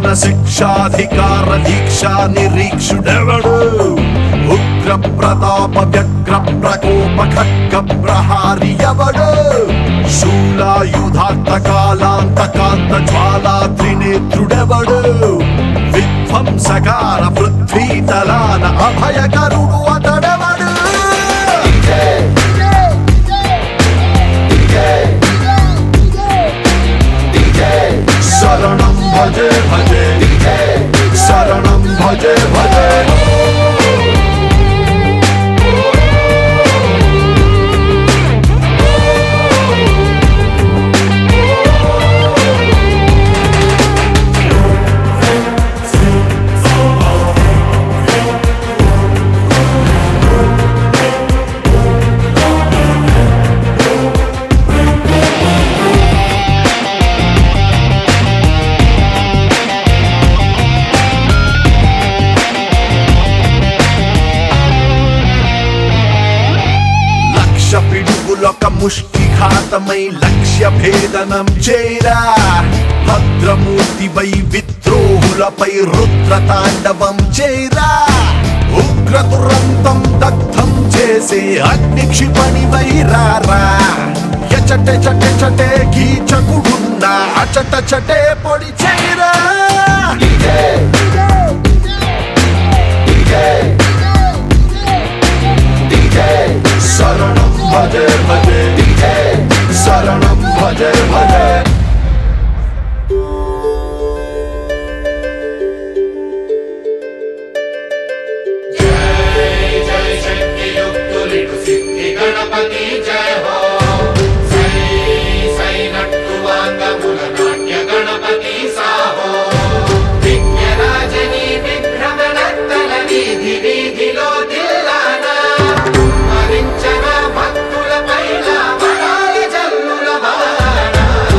శిక్షాధికార దీక్ష నిరీక్షుడెవడు ఉగ్ర ప్రతాప వ్యగ్ర ప్రకోప ఖడ్గ ప్రహారి ఎవడు శూలాయుధాంత కాలాంతకాంత జ్వాలా త్రినేత్రుడెవడు విధ్వంసకార పృథ్వీతలాన అభయకరుడు అతడెవడు శరణం భజే భజే శరణం భజే భజే లక్ష పిడుగులొక ముష్టిఘాతమై లక్ష్య భేదనం చేరా భద్రమూర్తిపై విద్రోహులపై రుద్ర తాండవం చేరా ఉగ్ర దురంతం దగ్ధం చేసే అగ్ని క్షిపణి వైరారా ఎచటే చటే చటే కీచకుడున్న అచట చటే పొడి చేరా శరణం భజే భజే శరణం భజే భజే जय जय शक्ति युक्त लिटु सिद्धि गणपति जय हो सै सै नट्टु वाङ्गमुल नाट्य गणपति साहो विज्ञराजनी విభ్రమణత్తల వీధి వీధిలో దిల్లానా మరించన భక్తుల పైన వరాల జల్లుల వాన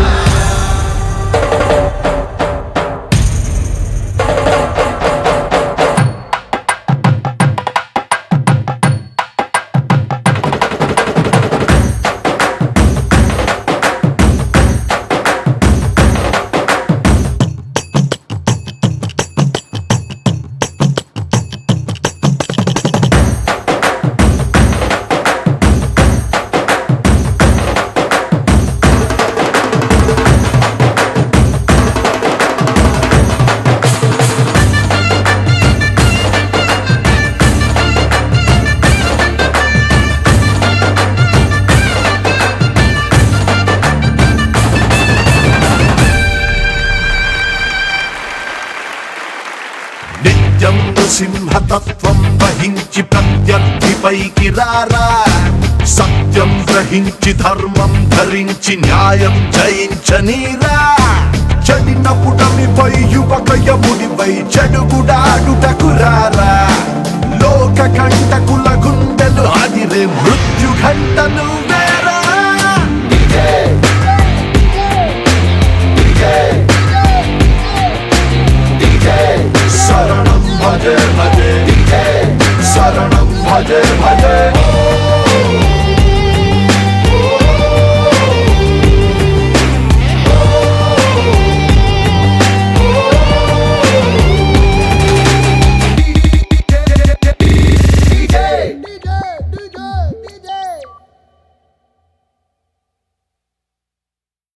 నిత్యం సింహతత్వం వహించి ప్రత్యర్థిపైకి రారా సత్యం గ్రహించి ధర్మం ధరించి న్యాయం జయించనీరా చెడిన పుటమిపై యువక యముడిపై చెడుగుడాడుటకు రారా లోక కంటకుల గుండెలు అదిరే మృత్యు ఘంటలు వేరా శరణం భజే భజే శరణం భజే భజే